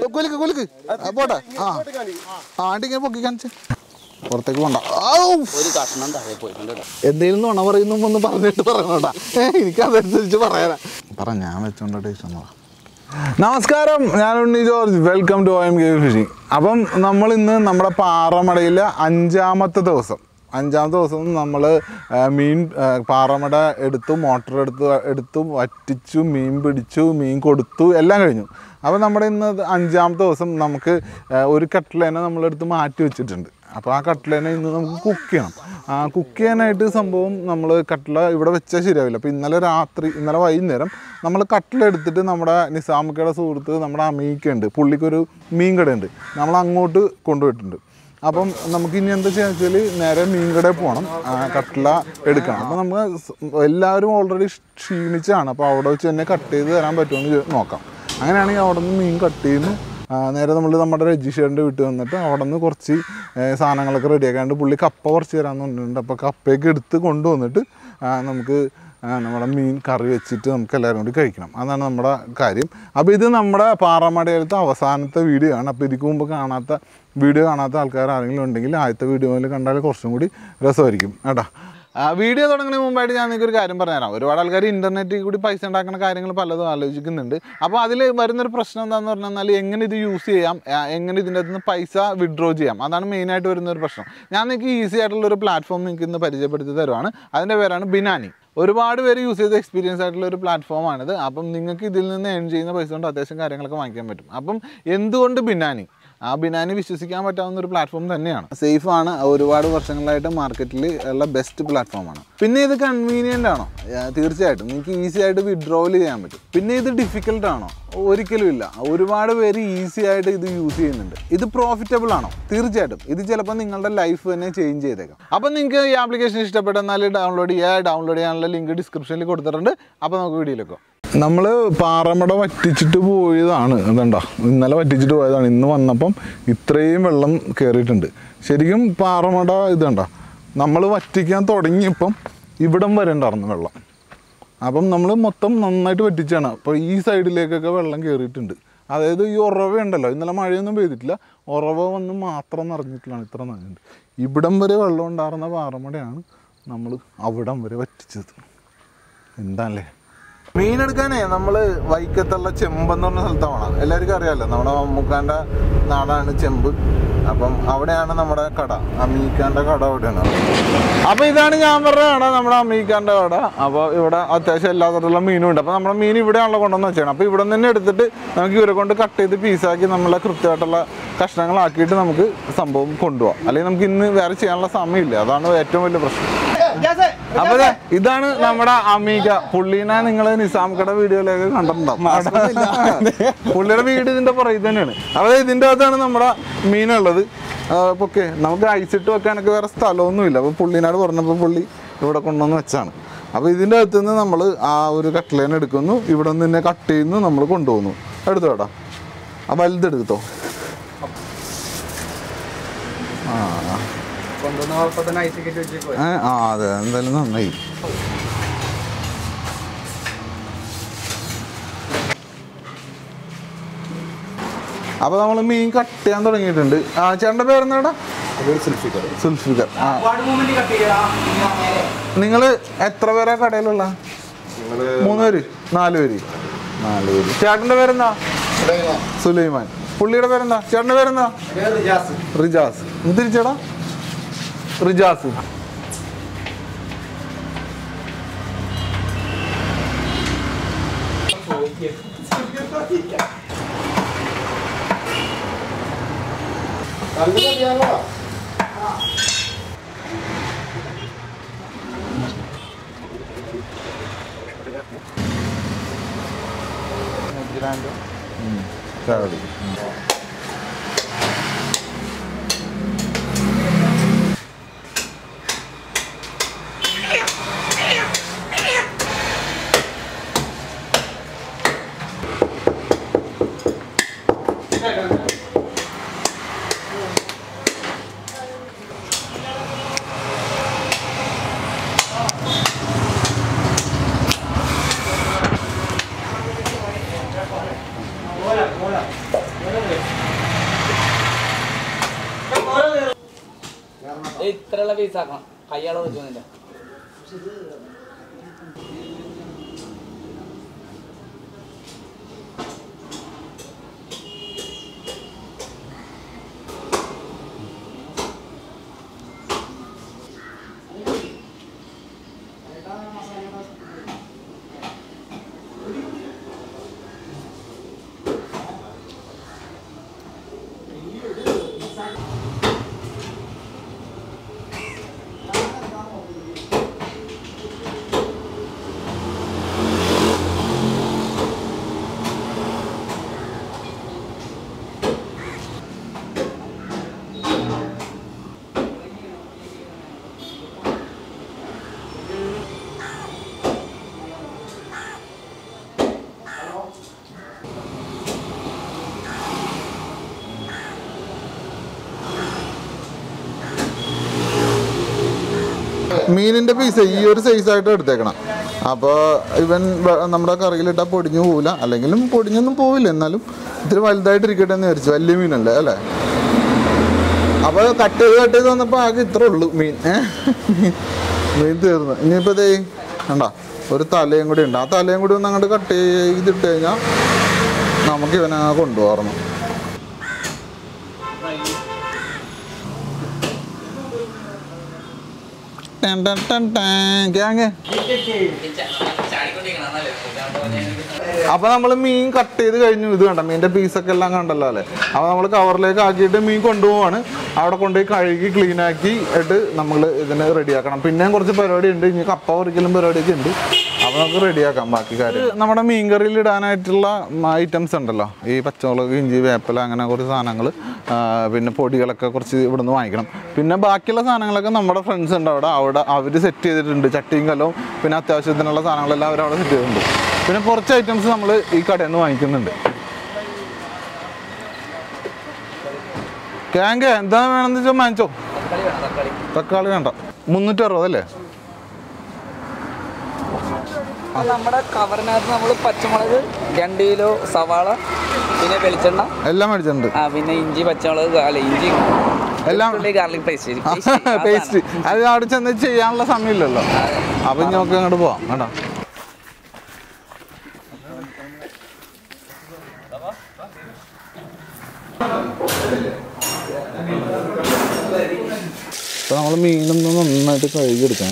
കുലുക്ക് കുലുക്ക് ആ, പോട്ടെ ആ ആ ആണ്ടി ഇങ്ങനെ പൊക്കി കാണിച്ച് പുറത്തേക്ക് പോണ്ട ഔ! ഒരു കഷ്ണം താഴെ പോയിട്ടുണ്ട് കേട്ടോ. എന്തെങ്കിലും നുണ പറയുന്നു ഒന്ന് പറഞ്ഞിട്ട് പറയണോട്ടാ എനിക്ക് അതനുസരിച്ച് പറയാനാ പറ ഞാൻ വെച്ചോണ്ട ടേസ്റ്റ് നമസ്കാരം ഞാൻ Unni George welcome to M K fishing അപ്പം നമ്മൾ ഇന്ന് നമ്മുടെ പാറമടയിലെ അഞ്ചാമത്തെ ദിവസം അഞ്ചാമത്തെ ദിവസം നമ്മൾ മീൻ ആ, പാറമട എടുത്തു മോട്ടർ എടുത്തു എടുത്തു വറ്റിച്ചു മീൻ പിടിച്ചു മീൻ കൊടുത്തു എല്ലാം കഴിഞ്ഞു അപ്പോൾ നമ്മുടെ ഇന്ന് ഇത് അഞ്ചാമത്തെ ദിവസം നമുക്ക് ആ, ഒരു കട്ട്ലേനെ നമ്മളെടുത്ത് മാറ്റി വെച്ചിട്ടുണ്ട് അപ്പോൾ ആ കട്ട്ലേനെ ഇന്ന് നമുക്ക് കുക്ക് ചെയ്യണം ആ കുക്ക് ചെയ്യാനായിട്ട് സംഭവം നമ്മൾ കട്ട്ല ഇവിടെ വെച്ചാൽ ശരിയാവില്ല അപ്പോൾ ഇന്നലെ രാത്രി ഇന്നലെ വൈകുന്നേരം നമ്മൾ കട്ട്ല എടുത്തിട്ട് നമ്മുടെ നിസാമിക്കയുടെ സുഹൃത്ത് നമ്മുടെ അമീക്കുണ്ട് പുള്ളിക്കൊരു മീൻ കടയുണ്ട് നമ്മൾ അങ്ങോട്ട് കൊണ്ടുപോയിട്ടുണ്ട് അപ്പം നമുക്ക് ഇനി എന്താ ചെയ്യാന്ന് വെച്ചാൽ നേരെ മീൻ കടയിൽ പോകണം ആ, കട്ട്ല എടുക്കണം അപ്പോൾ നമുക്ക് സ് എല്ലാവരും ഓൾറെഡി ക്ഷീണിച്ചാണ് അപ്പോൾ അവിടെ വെച്ച് തന്നെ കട്ട് ചെയ്ത് തരാൻ പറ്റുമെന്ന് ചോ- നോക്കാം അങ്ങനെയാണെങ്കിൽ അവിടെ നിന്ന് മീൻ കട്ട് ചെയ്യുന്നു ആ, നേരെ നമ്മൾ നമ്മുടെ രജിഷേറിൻ്റെ വീട്ടിൽ വന്നിട്ട് അവിടെ നിന്ന് കുറച്ച് ഏ, സാധനങ്ങളൊക്കെ റെഡിയാക്കാണ്ട് പുള്ളി കപ്പ കുറച്ച് തരാമെന്ന് പറഞ്ഞിട്ടുണ്ട് അപ്പോൾ കപ്പയൊക്കെ എടുത്ത് കൊണ്ടുവന്നിട്ട് ആ, നമുക്ക് ആ, നമ്മുടെ മീൻ കറി വെച്ചിട്ട് നമുക്ക് എല്ലാവരും കൂടി കഴിക്കണം അതാണ് നമ്മുടെ കാര്യം അപ്പോൾ ഇത് നമ്മുടെ പാറമടയിലത്തെ അവസാനത്തെ വീഡിയോ ആണ് അപ്പോൾ ഇതിക്ക് മുമ്പ് കാണാത്ത വീഡിയോ കാണാത്ത ആൾക്കാർ ആരെങ്കിലും ഉണ്ടെങ്കിൽ ആദ്യത്തെ വീഡിയോയിൽ കണ്ടാൽ കുറച്ചും കൂടി രസമായിരിക്കും കേട്ടോ ആ, വീഡിയോ തുടങ്ങുന്നതിന് മുമ്പായിട്ട് ഞാൻ നിങ്ങൾക്ക് ഒരു കാര്യം പറഞ്ഞുതരാം ഒരുപാട് ആൾക്കാർ ഇൻ്റർനെറ്റിൽ കൂടി പൈസ ഉണ്ടാക്കുന്ന കാര്യങ്ങൾ പലതും ആലോചിക്കുന്നുണ്ട് അപ്പോൾ അതിൽ വരുന്നൊരു പ്രശ്നം എന്താണെന്ന് പറഞ്ഞാൽ എങ്ങനെ ഇത് യൂസ് ചെയ്യാം ആ, എങ്ങനെ ഇതിൻ്റെ അകത്ത് നിന്ന് പൈസ വിഡ്രോ ചെയ്യാം അതാണ് മെയിനായിട്ട് വരുന്ന ഒരു പ്രശ്നം ഞാൻ നിങ്ങൾക്ക് ഈസി ആയിട്ടുള്ള ഒരു പ്ലാറ്റ്ഫോം നിങ്ങൾക്ക് ഇന്ന് പരിചയപ്പെടുത്തി തരുവാണ് അതിൻ്റെ പേരാണ് ബിനാനി ഒരുപാട് പേര് യൂസ് ചെയ്ത എക്സ്പീരിയൻസ് ആയിട്ടുള്ള ഒരു പ്ലാറ്റ്ഫോമാണിത് അപ്പം നിങ്ങൾക്ക് ഇതിൽ നിന്ന് ഏൺ ചെയ്യുന്ന പൈസ കൊണ്ട് അത്യാവശ്യം കാര്യങ്ങളൊക്കെ വാങ്ങിക്കാൻ പറ്റും അപ്പം എന്തുകൊണ്ട് ബിനാനി ആ ബിനാനി വിശ്വസിക്കാൻ പറ്റാവുന്ന ഒരു പ്ലാറ്റ്ഫോം തന്നെയാണ് സേഫ് ആണ് ഒരുപാട് വർഷങ്ങളായിട്ട് മാർക്കറ്റിൽ ഉള്ള ബെസ്റ്റ് പ്ലാറ്റ്ഫോമാണ് പിന്നെ ഇത് കൺവീനിയൻ്റ് ആണോ ആ, തീർച്ചയായിട്ടും നിങ്ങൾക്ക് ഈസി ആയിട്ട് വിഡ്രോവൽ ചെയ്യാൻ പറ്റും പിന്നെ ഇത് ഡിഫിക്കൽട്ട് ആണോ ഒരിക്കലും ഇല്ല ഒരുപാട് പേര് ഈസി ആയിട്ട് ഇത് യൂസ് ചെയ്യുന്നുണ്ട് ഇത് പ്രോഫിറ്റബിൾ ആണോ തീർച്ചയായിട്ടും ഇത് ചിലപ്പോൾ നിങ്ങളുടെ ലൈഫ് തന്നെ ചേഞ്ച് ചെയ്തേക്കാം അപ്പം നിങ്ങൾക്ക് ഈ ആപ്ലിക്കേഷൻ ഇഷ്ടപ്പെട്ടെന്നാൽ ഡൗൺലോഡ് ചെയ്യുക ഡൗൺലോഡ് ചെയ്യാനുള്ള ലിങ്ക് ഡിസ്ക്രിപ്ഷനിൽ കൊടുത്തിട്ടുണ്ട് അപ്പോൾ നമുക്ക് വീഡിയോയിലേക്കോ നമ്മൾ പാറമട വറ്റിച്ചിട്ട് പോയതാണ് ഇതുണ്ടോ ഇന്നലെ വറ്റിച്ചിട്ട് പോയതാണ് ഇന്ന് വന്നപ്പം ഇത്രയും വെള്ളം കയറിയിട്ടുണ്ട് ശരിക്കും പാറമട ഇതുണ്ടോ നമ്മൾ വറ്റിക്കാൻ തുടങ്ങിയപ്പം ഇവിടം വരെ ഉണ്ടായിരുന്നു വെള്ളം അപ്പം നമ്മൾ മൊത്തം നന്നായിട്ട് വറ്റിച്ചാണ് അപ്പോൾ ഈ സൈഡിലേക്കൊക്കെ വെള്ളം കയറിയിട്ടുണ്ട് അതായത് ഈ ഉറവ ഉണ്ടല്ലോ ഇന്നലെ മഴയൊന്നും പെയ്തിട്ടില്ല ഉറവ വന്ന് മാത്രം നിറഞ്ഞിട്ടില്ലാണ് ഇത്ര നനഞ്ഞിട്ടുണ്ട് ഇവിടം വരെ വെള്ളം ഉണ്ടായിരുന്ന പാറമടയാണ് നമ്മൾ അവിടം വരെ വറ്റിച്ചത് എന്താല്ലേ മീനെടുക്കാനേ നമ്മൾ വൈക്കത്തുള്ള ചെമ്പെന്ന് പറഞ്ഞ സ്ഥലത്താണ് എല്ലാവർക്കും അറിയാമല്ലോ നമ്മുടെ മമ്മൂക്കാൻ്റെ നാടാണ് ചെമ്പ് അപ്പം അവിടെയാണ് നമ്മുടെ കട അമീക്കാൻ്റെ കട അവിടെയാണ് അപ്പോൾ ഇതാണ് ഞാൻ പറഞ്ഞ കട നമ്മുടെ അമീക്കാൻ്റെ കട അപ്പോൾ ഇവിടെ അത്യാവശ്യം എല്ലാ തരത്തിലുള്ള മീനും ഉണ്ട് അപ്പോൾ നമ്മുടെ മീൻ ഇവിടെയാണല്ലോ കൊണ്ടുവന്ന് വെച്ചാണ് അപ്പോൾ ഇവിടെ നിന്ന് തന്നെ എടുത്തിട്ട് നമുക്ക് ഇവരെ കൊണ്ട് കട്ട് ചെയ്ത് പീസാക്കി നമ്മളെ കൃത്യമായിട്ടുള്ള കഷ്ണങ്ങളാക്കിയിട്ട് നമുക്ക് സംഭവം കൊണ്ടുപോകാം അല്ലെങ്കിൽ നമുക്ക് ഇന്ന് വേറെ ചെയ്യാനുള്ള സമയമില്ല അതാണ് ഏറ്റവും വലിയ പ്രശ്നം അപ്പൊ ദേ, ഇതാണ് നമ്മുടെ അമീക പുള്ളീനെ നിങ്ങൾ നിസാംകട വീഡിയോയിലൊക്കെ കണ്ടിട്ടുണ്ടാവും പുള്ളിയുടെ വീട് ഇതിന്റെ പുറകിൽ തന്നെയാണ് അപ്പൊ ഇതിന്റെ അകത്താണ് നമ്മുടെ മീനുള്ളത് ഓക്കെ നമുക്ക് ഐസിട്ട് വെക്കാനൊക്കെ വേറെ സ്ഥലമൊന്നുമില്ല അപ്പൊ പുള്ളീനോട് പറഞ്ഞപ്പോൾ പുള്ളി ഇവിടെ കൊണ്ടുവന്ന് വെച്ചാണ് അപ്പൊ ഇതിന്റെ അകത്ത് നിന്ന് നമ്മൾ ആ ഒരു കട്ട്ലേൻ എടുക്കുന്നു ഇവിടെ നിന്ന് തന്നെ കട്ട് ചെയ്യുന്നു നമ്മൾ കൊണ്ടുപോകുന്നു എടുത്തോ കേട്ടോ ആ വലുതെടുത്തോ കൊണ്ടുവന്ന കുഴപ്പം തന്നെ ഐസ് കെട്ടി വെച്ചേക്കുവാ. ഏ, ആ അതെ എന്തായാലും നന്നായി അപ്പൊ നമ്മൾ മീൻ കട്ട് ചെയ്യാൻ തുടങ്ങിയിട്ടുണ്ട് ആ ചേട്ടൻ്റെ പേരെന്താടാ സുൽഫിക്കർ ആ ഒരുപാട് moment cut ചെയ്യടാ. നിങ്ങൾ എത്ര പേരാ കടയിലുള്ള മൂന്ന് പേര് നാല് പേര് നാല് പേര് ചേട്ടൻ്റെ പേരെന്താ സുലൈമാൻ പുള്ളിയുടെ പേരെന്താ ചേട്ടൻ്റെ പേരെന്താ പേര് റിജാസ്. റിജാസ് ഒന്ന് തിരിച്ചേടാ റിജാസ് ചാടി ഇത്രയുള്ള പീസ് ആക്കണം കയ്യാളെ വെച്ചോന്നില്ല മീനിന്റെ പീസ് ഈ ഒരു സൈസ് ആയിട്ട് എടുത്തേക്കണം അപ്പോൾ ഇവൻ വ- നമ്മുടെ കറിയിലിട്ടാൽ പൊടിഞ്ഞു പോവില്ല അല്ലെങ്കിലും പൊടിഞ്ഞൊന്നും പോവില്ല എന്നാലും ഇത്തിരി വലുതായിട്ട് ഇരിക്കട്ടെ എന്ന് വിചാരിച്ചു വലിയ മീനല്ലേ അല്ലേ അപ്പോൾ കട്ട് ചെയ്ത് കട്ട് ചെയ്ത് വന്നപ്പോൾ ആകെ ഇത്രേ ഉള്ളൂ മീൻ ഏ? മീൻ തീർന്നു ഇനിയിപ്പോൾ ദേ കണ്ടോ ഒരു തലയും കൂടി ഉണ്ട് ആ തലയും കൂടി ഒന്ന് അങ്ങോട്ട് കട്ട് ചെയ്തിട്ട് കഴിഞ്ഞാൽ നമുക്ക് ഇവനെ കൊണ്ടുപോകണം ten ten ten ten. Gang. അപ്പൊ നമ്മൾ മീൻ കട്ട് ചെയ്ത് കഴിഞ്ഞു ഇത് കണ്ട മീനിന്റെ പീസൊക്കെ എല്ലാം കണ്ടല്ലോ അല്ലേ അപ്പൊ നമ്മൾ കവറിലേക്ക് ആക്കിയിട്ട് മീൻ കൊണ്ടുപോവാണ് അവിടെ കൊണ്ടുപോയി കഴുകി ക്ലീൻ ആക്കി ഇട്ട് നമ്മൾ ഇതിന് റെഡിയാക്കണം പിന്നെയും കുറച്ച് പരിപാടി ഉണ്ട് ഇനി കപ്പ പൊറിക്കലും പരിപാടിയൊക്കെ ഉണ്ട് അപ്പൊ നമുക്ക് റെഡിയാക്കാം ബാക്കി കാര്യം നമ്മുടെ മീൻ കറിയിൽ ഇടാനായിട്ടുള്ള ഐറ്റംസ് ഉണ്ടല്ലോ ഈ പച്ചമുളക് ഇഞ്ചി വേപ്പില അങ്ങനെ കുറച്ച് സാധനങ്ങൾ പിന്നെ പൊടികളൊക്കെ കുറച്ച് ഇവിടുന്ന് വാങ്ങിക്കണം പിന്നെ ബാക്കിയുള്ള സാധനങ്ങളൊക്കെ നമ്മുടെ ഫ്രണ്ട്സ് ഉണ്ട് അവിടെ അവിടെ അവർ സെറ്റ് ചെയ്തിട്ടുണ്ട് ചട്ടിയും കലവും പിന്നെ അത്യാവശ്യത്തിനുള്ള സാധനങ്ങളെല്ലാം അവർ അവിടെ സെറ്റ് ചെയ്തിട്ടുണ്ട് പിന്നെ കുറച്ച് ഐറ്റംസ് നമ്മൾ ഈ കടയിൽ നിന്ന് വാങ്ങിക്കുന്നുണ്ട് കാങ്ക എന്താ വേണമെന്ന് വെച്ചാൽ വാങ്ങിച്ചോ തക്കാളി വേണം തക്കാളി തക്കാളി വേണ്ട മുന്നൂറ്റി അറുപതല്ലേ അപ്പൊ നമ്മുടെ കവറിനകത്ത് നമ്മൾ പച്ചമുളക് രണ്ട് കിലോ സവാള പിന്നെ വെളിച്ചെണ്ണ എല്ലാം മേടിച്ചിട്ടുണ്ട് ആ പിന്നെ ഇഞ്ചി പച്ചമുളക് അല്ല ഇഞ്ചി എല്ലാം ഗാർലിക് പേസ്റ്റ് ടേസ്റ്റ് അത് അവിടെ ചെന്ന് ചെയ്യാനുള്ള സമയമില്ലല്ലോ അപ്പം ഇനി നമുക്ക് അങ്ങോട്ട് പോവാം കേട്ടോ അപ്പോൾ നമ്മൾ മീനൊന്ന് നന്നായിട്ട് കഴുകിയെടുക്കാം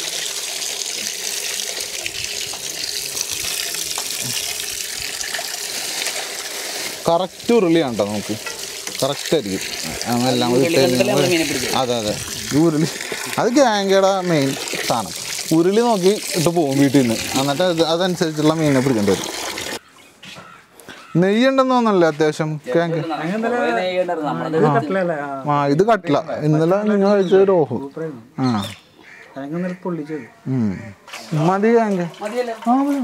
കറക്റ്റ് ഉരുളിയാണ് കേട്ടോ നമുക്ക് കറക്റ്റ് ആയിരിക്കും അതെല്ലാം കൂടി ഇട്ട് ഉരുളി കഴിഞ്ഞാൽ മീനെ പിടിക്കും. അതെ അതെ ഈ ഉരുളി അത് ഗ്യാങ്കയുടെ മെയിൻ സാധനം ഉരുളി നോക്കി ഇട്ട് പോകും വീട്ടിൽ നിന്ന് എന്നിട്ട് അത് അതനുസരിച്ചുള്ള മീനെ പിടിക്കേണ്ടി വരും നെയ്യുണ്ടെന്ന് തോന്നല്ലേ അത്യാവശ്യം ഗ്യാങ്ക് നമ്മളത് ആ ഇത് കട്ടില ഇന്നലെ നിങ്ങൾ കഴിച്ചത് രോഹു ആ പൊള്ളിച്ചത് ഉം. മതി ഗ്യാങ്ക് മതിയല്ലേ ആ മതി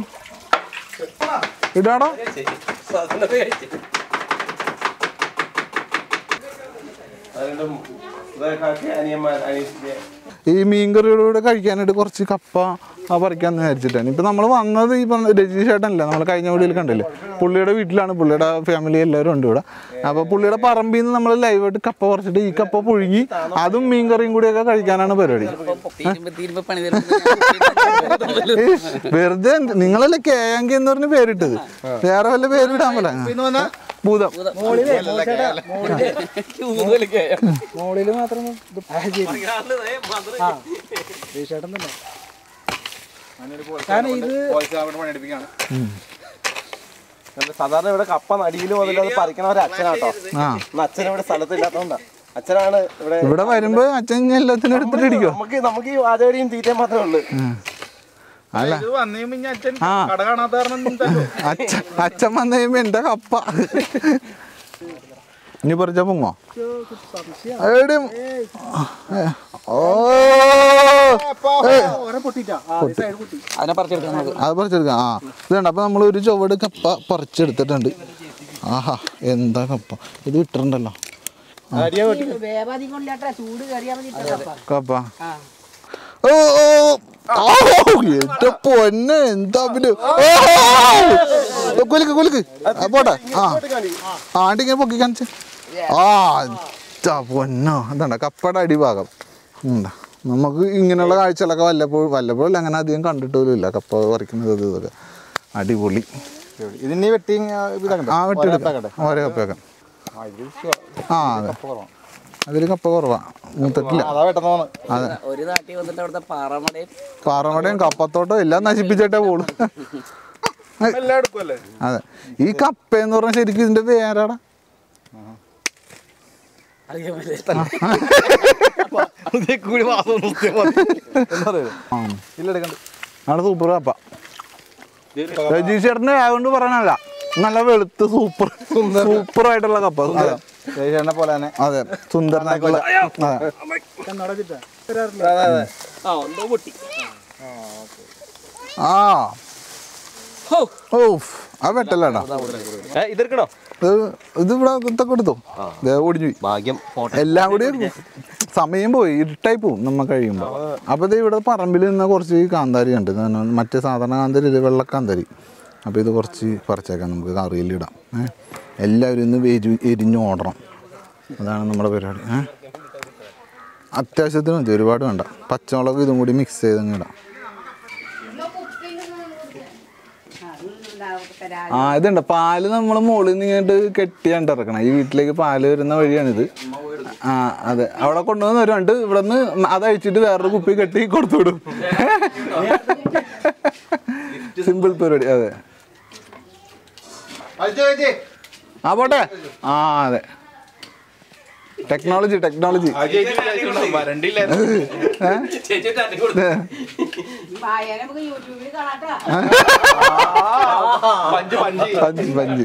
ഇടാടാ ഈ മീൻകറിയുടെ കൂടെ കഴിക്കാനായിട്ട് കുറച്ച് കപ്പ ആ പറിക്കാന്ന് വിചാരിച്ചിട്ടാണ് ഇപ്പൊ നമ്മൾ വന്നത് ഈ പറഞ്ഞ രജീഷ് ചേട്ടനല്ല നമ്മൾ കഴിഞ്ഞ വീഡിയോയിൽ കണ്ടില്ലേ പുള്ളിയുടെ വീട്ടിലാണ് പുള്ളിയുടെ ഫാമിലി എല്ലാവരും ഉണ്ട് ഇവിടെ അപ്പൊ പുള്ളിയുടെ പറമ്പിൽ നിന്ന് നമ്മൾ ലൈവായിട്ട് കപ്പ പറിച്ചിട്ട് ഈ കപ്പ പുഴുങ്ങി അതും മീൻകറിയും കൂടിയൊക്കെ കഴിക്കാനാണ് പരിപാടി തീരുമ്പോ തീരുമ്പോ പണി തരുമ്പോ ഏയ്, വെറുതെ എന്ത്- നിങ്ങളല്ലേ കേങ്കി എന്ന് പറഞ്ഞ് പേരിട്ടത് വേറെ വല്ല പേരിടാൻ പോലെ ഭൂതം മോളില് മാത്രം ഇത് ആ, ശരി. ആ ചേട്ടൻ തന്നെ കാരണം ഇത് സാധാരണ ഇവിടെ കപ്പ നടിയിൽ മുതൽ അത് പറിക്കണ ഒരു അച്ഛനാട്ടോ ആ ഇന്ന് അച്ഛൻ ഇവിടെ സ്ഥലത്തില്ലാത്തോണ്ടാ അച്ഛനാണ് ഇവിടെ ഇവിടെ വരുമ്പോ അച്ഛൻ എല്ലാത്തിനും എടുത്തിട്ട് ഇടിക്കോ നമുക്ക് നമുക്ക് ഈ വാചകടിയും തീറ്റയും മാത്രമേ ഉള്ളൂ അല്ല അച്ഛൻ ആ കട കാണാത്ത കാരണം അച്ഛൻ അച്ഛൻ വന്നു കഴിയുമ്പോ എന്റെ കപ്പ ഇനി പറിച്ച പൊങ്ങോ എടി ഓ ഓരോ പൊട്ടിട്ടാ ആ സൈഡ് പൊട്ടി അതിനെ പറിച്ചെടുക്കാം നമുക്ക് അത് പറിച്ചെടുക്കാം ആ ഇതുണ്ട് അപ്പൊ നമ്മൾ ഒരു ചുവട് കപ്പ പറിച്ചെടുത്തിട്ടുണ്ട് ആഹാ എന്താ കപ്പ ഇത് ഇട്ടിട്ടുണ്ടല്ലോ വേവാധികം കൊണ്ടാട്ടാ ചൂട് കയറിയാൽ മതി ഇട്ടതാ. കപ്പ ഓ ഓ ഓ എന്റെ പൊന്നെ എന്താ പിന്നെ ഓ കുലുക്ക് കുലുക്ക് ആ, പോട്ടെ ആ ആണ്ടിങ്ങനെ പൊക്കി കാണിച്ച് ആ ഇതാ പൊന്നോ അതാണ്ട കപ്പയുടെ അടിഭാഗം ഉണ്ടാ നമുക്ക് ഇങ്ങനെയുള്ള കാഴ്ചകളൊക്കെ വല്ലപ്പോഴും വല്ലപ്പോഴും അങ്ങനെ അധികം കണ്ടിട്ട് പോലും ഇല്ല കപ്പ പറിക്കുന്നത് ഇത് ഇതൊക്കെ അടിപൊളി ഇതിന് വെട്ടി ഇതാക്കണ്ട ആ വെട്ടിയെടുക്കാം ഓരോ കപ്പയൊക്കെ ആ അതെ അതിൽ കപ്പ കുറവാ മൂത്തിട്ടില്ല അതാ വെട്ടുന്നതാണ് അതെ ഒരു നാട്ടിൽ വന്നിട്ട് അവിടുത്തെ പാറമടയും പാറമടയും കപ്പത്തോട്ടം എല്ലാം നശിപ്പിച്ചിട്ടേ പോളൂ എല്ലാം എടുക്കുമല്ലേ അതെ ഈ കപ്പ എന്ന് പറഞ്ഞാൽ ശരിക്കും ഇതിന്റെ പേരാടാ കൂടി മാസം ആ ഇല്ലെടുക്കണ്ട ആണ് സൂപ്പർ കപ്പ രജീഷ് ചേട്ടൻ്റെ ആയതുകൊണ്ട് പറയണല്ല നല്ല വെളുത്ത് സൂപ്പർ സൂപ്പർ ആയിട്ടുള്ള കപ്പ അതെ ചേച്ചിയുടെ പോലെ തന്നെ അതെ സുന്ദരനായിട്ടുള്ള അതെ കണ്ണട ചിട്ടാ അതെ അതെ ആ എന്തോ പൊട്ടി ആ ഹോ ഓഫ് ആ വെട്ടല്ലേടാ ഏ, ഇതെടുക്കണോ ഇത് ഇത് ഇവിടെ ഇതൊക്കെ എടുത്തോ ദേ ഓടിഞ്ഞു പോയി ഭാഗ്യം എല്ലാം കൂടി സമയം പോയി ഇരുട്ടായി പോവും നമ്മ കഴിയുമ്പോൾ അപ്പോൾ ഇത് ഇവിടെ പറമ്പിൽ നിന്ന് കുറച്ച് കാന്താരി ഉണ്ട് ഇത് തന്നെ മറ്റേ സാധാരണ കാന്താരി ഇത് വെള്ളക്കാന്താരി അപ്പോൾ ഇത് കുറച്ച് പറിച്ചേക്കാം നമുക്ക് കറിയിലിടാം ഏ എല്ലാവരും ഇന്ന് എരി എരിഞ്ഞ് ഓടണം അതാണ് നമ്മുടെ പരിപാടി ഏ അത്യാവശ്യത്തിന് മതി ഒരുപാട് വേണ്ട പച്ചമുളക് ഇതും കൂടി മിക്സ് ചെയ്ത് അങ്ങ് ഇടാം ആ ഇതുണ്ട് പാല് നമ്മൾ മുകളിൽ നിന്ന് ഇങ്ങോട്ട് കെട്ടിയാണ്ട് ഇറക്കണം ഈ വീട്ടിലേക്ക് പാല് വരുന്ന വഴിയാണിത് ആ അതെ അവിടെ കൊണ്ടുവന്ന് ഒരു രണ്ട് ഇവിടെ നിന്ന് അത് അഴിച്ചിട്ട് വേറൊരു കുപ്പി കെട്ടി കൊടുത്തു വിടും സിമ്പിൾ പരിപാടി അതെ ആ പോട്ടെ ആ അതെ ടെക്നോളജി ടെക്നോളജി വായന നമുക്ക് യൂട്യൂബിൽ കാണാട്ടാ പഞ്ച് പഞ്ച് പഞ്ച് പഞ്ച്